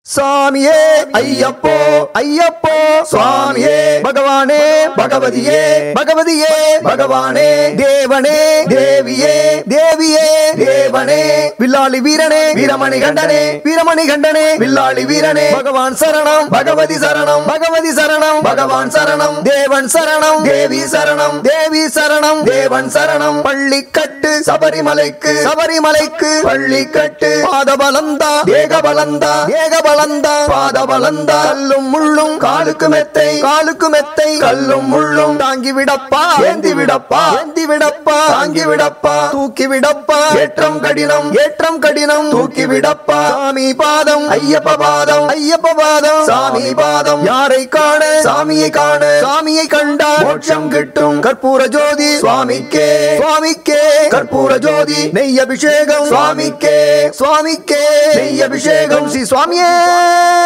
சாமியே ஐயப்போ ஐயப்போ சுவாமியே பகவானே பகவதியே பகவதியே பகவானே தேவனே தேவியே தேவியே தேவனே வில்லாளி வீரனே வீரமணி கண்டனே வீரமணி கண்டனே வில்லாளி வீரனே பகவான் சரணம் பகவதி சரணம் பகவதி சரணம் பகவான் சரணம் தேவன் சரணம் தேவி சரணம் தேவி சரணம் தேவன் சரணம் பள்ளி கட்டு சபரிமலைக்கு சபரிமலைக்கு பள்ளி கட்டு பாத பலந்தா தேக பலந்தா தேக பலந்தா பாத பலந்தா கல்லும் முள்ளும் காலுக்கு மெத்தை காலுக்கு மெத்தை கல்லும் முள்ளும் தாங்கி விடப்பா ஏந்தி விடப்பா ஏந்தி விடப்பா தாங்கி விடப்பா தூக்கி விடப்பா ஏற்றம் கடினம் ஏற்றம் கடினம் தூக்கி விடப்பா சாமி பாதம் ஐயப்ப பாதம் ஐயப்ப பாதம் சாமி பாதம் யாரை காண சாமியை காண சாமியை கண்டா மோட்சம் கிட்டும் கற்பூர ஜோதி சுவாமிக்கே சுவாமிக்கே கற்பூர ஜோதி நெய் அபிஷேகம் சுவாமிக்கே சுவாமிக்கே நெய் அபிஷேகம் ஸ்ரீ சுவாமியே